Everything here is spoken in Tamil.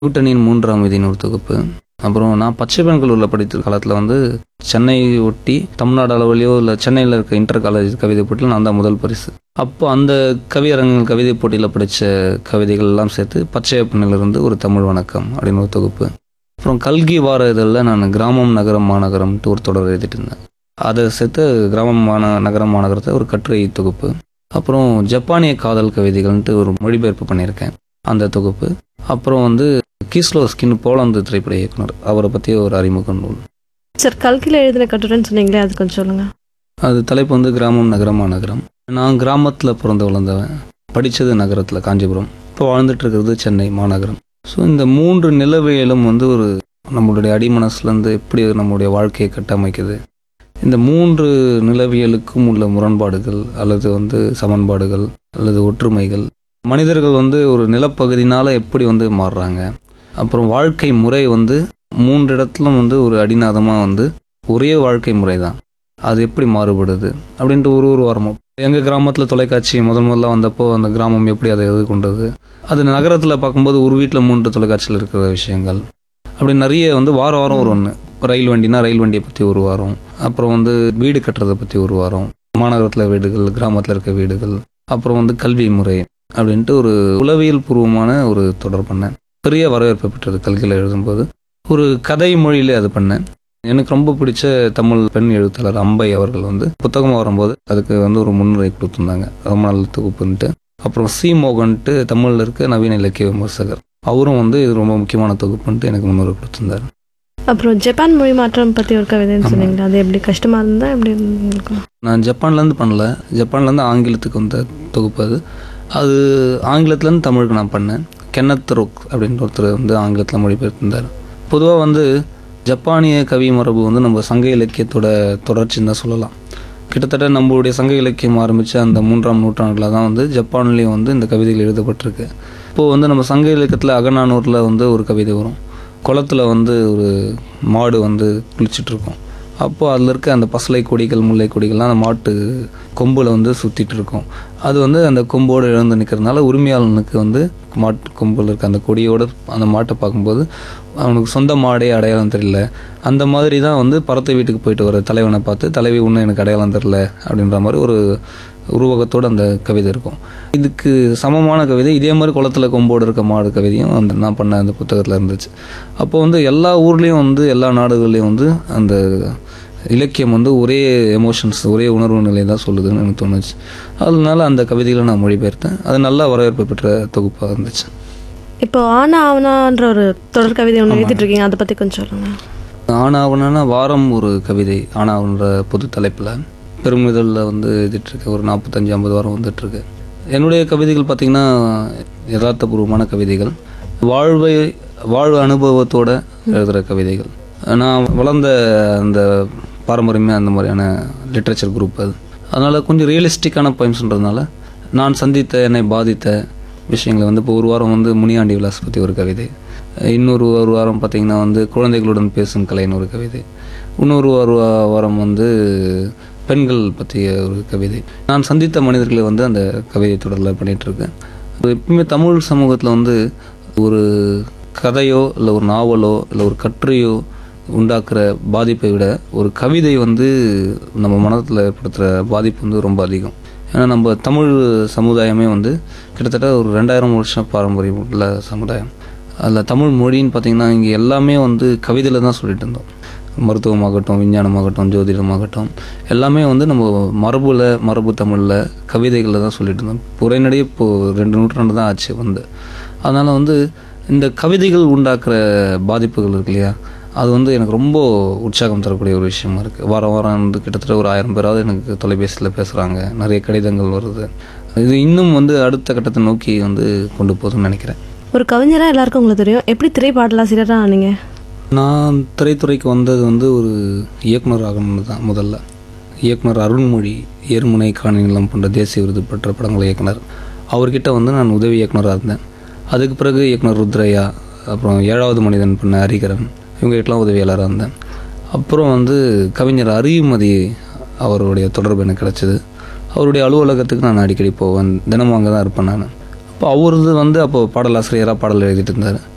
கூட்டணியின் மூன்றாம் விதின்னு ஒரு தொகுப்பு அப்புறம் நான் பச்சை பெண்களூரில் படித்த காலத்தில் வந்து சென்னை ஒட்டி தமிழ்நாடு அளவுலையோ இல்லை சென்னையில் இருக்க இன்டர் காலேஜ் கவிதை போட்டியில் நான் தான் முதல் பரிசு அப்போ அந்த கவியரங்கங்கள் கவிதை போட்டியில் படித்த கவிதைகள் எல்லாம் சேர்த்து பச்சை பெண்ணிலிருந்து ஒரு தமிழ் வணக்கம் அப்படின்னு ஒரு தொகுப்பு அப்புறம் கல்கி வார இதழில் நான் கிராமம் நகரம் மாநகரம்ட்டு ஒரு தொடர் எழுதிட்டு இருந்தேன் அதை சேர்த்து கிராமம் மாந நகரம் மாநகரத்தை ஒரு கட்டுரை தொகுப்பு அப்புறம் ஜப்பானிய காதல் கவிதைகள்ன்ட்டு ஒரு மொழிபெயர்ப்பு பண்ணியிருக்கேன் அந்த தொகுப்பு அப்புறம் வந்து கீஸ்லோ ஸ்கின் போலந்து திரைப்பட இயக்குனர் அவரை பற்றி ஒரு அறிமுக நூல் சார் கல்கியில் எழுதின கட்டுரைன்னு சொன்னீங்களே அது கொஞ்சம் சொல்லுங்க அது தலைப்பு வந்து கிராமம் நகரம் மாநகரம் நான் கிராமத்தில் பிறந்து வளர்ந்தவன் படித்தது நகரத்தில் காஞ்சிபுரம் இப்போ வாழ்ந்துட்டு இருக்கிறது சென்னை மாநகரம் ஸோ இந்த மூன்று நிலவியலும் வந்து ஒரு நம்மளுடைய அடிமனசுலேருந்து எப்படி நம்மளுடைய வாழ்க்கையை கட்டமைக்குது இந்த மூன்று நிலவியலுக்கும் உள்ள முரண்பாடுகள் அல்லது வந்து சமன்பாடுகள் அல்லது ஒற்றுமைகள் மனிதர்கள் வந்து ஒரு நிலப்பகுதினால எப்படி வந்து மாறுறாங்க அப்புறம் வாழ்க்கை முறை வந்து மூன்று இடத்துலும் வந்து ஒரு அடிநாதமாக வந்து ஒரே வாழ்க்கை முறை தான் அது எப்படி மாறுபடுது அப்படின்ட்டு ஒரு ஒரு வாரமும் எங்கள் கிராமத்தில் தொலைக்காட்சி முதல் முதல்ல வந்தப்போ அந்த கிராமம் எப்படி அதை எதிர்கொண்டது அது நகரத்தில் பார்க்கும்போது ஒரு வீட்டில் மூன்று தொலைக்காட்சியில் இருக்கிற விஷயங்கள் அப்படி நிறைய வந்து வாரம் வாரம் ஒரு ஒன்று ரயில் வண்டினா ரயில் வண்டியை பற்றி ஒரு வாரம் அப்புறம் வந்து வீடு கட்டுறதை பற்றி ஒரு வாரம் மாநகரத்தில் வீடுகள் கிராமத்தில் இருக்க வீடுகள் அப்புறம் வந்து கல்வி முறை அப்படின்ட்டு ஒரு உளவியல் பூர்வமான ஒரு தொடர் பண்ணேன் பெரிய வரவேற்பு பெற்றது கல்கியில் எழுதும்போது ஒரு கதை மொழியிலே அது பண்ணேன் எனக்கு ரொம்ப பிடிச்ச தமிழ் பெண் எழுத்தாளர் அம்பை அவர்கள் வந்து புத்தகமாக வரும்போது அதுக்கு வந்து ஒரு முன்னுரை கொடுத்துருந்தாங்க ரொம்ப நல்ல தொகுப்புன்ட்டு அப்புறம் சி மோகன்ட்டு தமிழில் இருக்க நவீன இலக்கிய விமர்சகர் அவரும் வந்து இது ரொம்ப முக்கியமான தொகுப்புன்ட்டு எனக்கு முன்னுரை கொடுத்துருந்தார் அப்புறம் ஜப்பான் மொழி மாற்றம் பற்றி ஒரு கவிதைன்னு ஆமா. சொன்னீங்களா அது எப்படி கஷ்டமாக இருந்தா எப்படி இருக்கும் நான் ஜப்பான்லேருந்து பண்ணல ஜப்பான்லேருந்து ஆங்கிலத்துக்கு வந்த தொகுப்பு அது அது ஆங்கிலத்துலேருந்து தமிழுக்கு நான் பண்ணேன் கென்னத் ரோக் அப்படின்ற ஒருத்தர் வந்து ஆங்கிலத்தில் மொழிபெயர்த்திருந்தார் பொதுவாக வந்து ஜப்பானிய கவி மரபு வந்து நம்ம சங்க இலக்கியத்தோட தொடர்ச்சின்னு தான் சொல்லலாம் கிட்டத்தட்ட நம்மளுடைய சங்க இலக்கியம் ஆரம்பித்த அந்த மூன்றாம் நூற்றாண்டில் தான் வந்து ஜப்பான்லேயும் வந்து இந்த கவிதைகள் எழுதப்பட்டிருக்கு இப்போது வந்து நம்ம சங்க இலக்கியத்தில் அகநானூரில் வந்து ஒரு கவிதை வரும் குளத்துல வந்து ஒரு மாடு வந்து குளிச்சுட்டு இருக்கும் அப்போ அதில் இருக்க அந்த பசலை கொடிகள் முல்லை கொடிகள்லாம் அந்த மாட்டு கொம்பில் வந்து சுற்றிட்டு இருக்கும் அது வந்து அந்த கொம்போடு எழுந்து நிற்கிறதுனால உரிமையாளனுக்கு வந்து மாட்டு கொம்பில் இருக்க அந்த கொடியோட அந்த மாட்டை பார்க்கும்போது அவனுக்கு சொந்த மாடே அடையாளம் தெரியல அந்த மாதிரி தான் வந்து பரத்தை வீட்டுக்கு போயிட்டு வர தலைவனை பார்த்து தலைவி ஒன்றும் எனக்கு அடையாளம் தெரியல அப்படின்ற மாதிரி ஒரு உருவகத்தோடு அந்த கவிதை இருக்கும் இதுக்கு சமமான கவிதை இதே மாதிரி குளத்தில் கொம்போடு இருக்க மாடு கவிதையும் அந்த நான் பண்ண அந்த புத்தகத்தில் இருந்துச்சு அப்போ வந்து எல்லா ஊர்லேயும் வந்து எல்லா நாடுகள்லேயும் வந்து அந்த இலக்கியம் வந்து ஒரே எமோஷன்ஸ் ஒரே உணர்வு நிலை தான் சொல்லுதுன்னு எனக்கு தோணுச்சு அதனால அந்த கவிதைகளை நான் மொழிபெயர்த்தேன் அது நல்லா வரவேற்பு பெற்ற தொகுப்பாக இருந்துச்சு இப்போ ஆனா ஆவனான்ற ஒரு தொடர் கவிதை ஒன்று ஆமா. எழுதிட்டு இருக்கீங்க அதை பற்றி கொஞ்சம் சொல்லுங்க ஆனாவனா வாரம் ஒரு கவிதை ஆனாவன்ற பொது தலைப்பில் பெருமிதழில் வந்து எழுதிட்டுருக்கு ஒரு நாற்பத்தஞ்சு ஐம்பது வாரம் வந்துட்டுருக்கு என்னுடைய கவிதைகள் பார்த்திங்கன்னா யதார்த்தபூர்வமான கவிதைகள் வாழ்வை வாழ்வு அனுபவத்தோட எழுதுகிற கவிதைகள் நான் வளர்ந்த அந்த பாரம்பரியமே அந்த மாதிரியான லிட்ரேச்சர் குரூப் அது அதனால் கொஞ்சம் ரியலிஸ்டிக்கான பயம்ஸ்ன்றதுனால நான் சந்தித்த என்னை பாதித்த விஷயங்களை வந்து இப்போ ஒரு வாரம் வந்து முனியாண்டி விலாஸ் பற்றி ஒரு கவிதை இன்னொரு ஒரு வாரம் பார்த்திங்கன்னா வந்து குழந்தைகளுடன் பேசும் கலைன்னு ஒரு கவிதை இன்னொரு ஒரு வா- வாரம் வந்து பெண்கள் பற்றிய ஒரு கவிதை நான் சந்தித்த மனிதர்களை வந்து அந்த கவிதை தொடரில் பண்ணிகிட்ருக்கேன் எப்பவுமே தமிழ் சமூகத்தில் வந்து ஒரு கதையோ இல்லை ஒரு நாவலோ இல்லை ஒரு கட்டுரையோ உண்டாக்குற பாதிப்பை விட ஒரு கவிதை வந்து நம்ம மனத்தில் ஏற்படுத்துகிற பாதிப்பு வந்து ரொம்ப அதிகம் ஏன்னா நம்ம தமிழ் சமுதாயமே வந்து கிட்டத்தட்ட ஒரு ரெண்டாயிரம் வருஷம் பாரம்பரியம் உள்ள சமுதாயம் அதில் தமிழ் மொழின்னு பார்த்திங்கன்னா இங்கே எல்லாமே வந்து கவிதையில் தான் சொல்லிட்டு இருந்தோம் மருத்துவமாகட்டும் விஞ்ஞானமாகட்டும் ஜோதிடமாகட்டும் எல்லாமே வந்து நம்ம மரபுல மரபு தமிழில் கவிதைகளில் தான் சொல்லிட்டு இருந்தோம் உரைநடையே இப்போது ரெண்டு நூற்றாண்டு தான் ஆச்சு வந்து அதனால் வந்து இந்த கவிதைகள் உண்டாக்குற பாதிப்புகள் இருக்கு இல்லையா அது வந்து எனக்கு ரொம்ப உற்சாகம் தரக்கூடிய ஒரு விஷயமா இருக்குது வாரம் வாரம் வந்து கிட்டத்தட்ட ஒரு ஆயிரம் பேராவது எனக்கு தொலைபேசியில் பேசுகிறாங்க நிறைய கடிதங்கள் வருது இது இன்னும் வந்து அடுத்த கட்டத்தை நோக்கி வந்து கொண்டு போகுதுன்னு நினைக்கிறேன் ஒரு கவிஞராக எல்லாருக்கும் உங்களுக்கு தெரியும் எப்படி திரைப்பாடலாசிரியராக ஆனீங்க நான் திரைத்துறைக்கு வந்தது வந்து ஒரு இயக்குனர் ஆகணும்னு தான் முதல்ல இயக்குனர் அருண்மொழி ஏர்முனை காணிநிலம் போன்ற தேசிய விருது பெற்ற படங்கள் இயக்குனர் அவர்கிட்ட வந்து நான் உதவி இயக்குனராக இருந்தேன் அதுக்கு பிறகு இயக்குனர் ருத்ரையா அப்புறம் ஏழாவது மனிதன் பண்ண ஹரிகரன் இவங்க கிட்டலாம் உதவியாளராக இருந்தேன் அப்புறம் வந்து கவிஞர் அறிவுமதி அவருடைய தொடர்பு எனக்கு கிடச்சிது அவருடைய அலுவலகத்துக்கு நான் அடிக்கடி போவேன் தினமும் அங்கே தான் இருப்பேன் நான் அப்போ அவரது வந்து அப்போ பாடலாசிரியராக பாடல் எழுதிட்டு இருந்தார்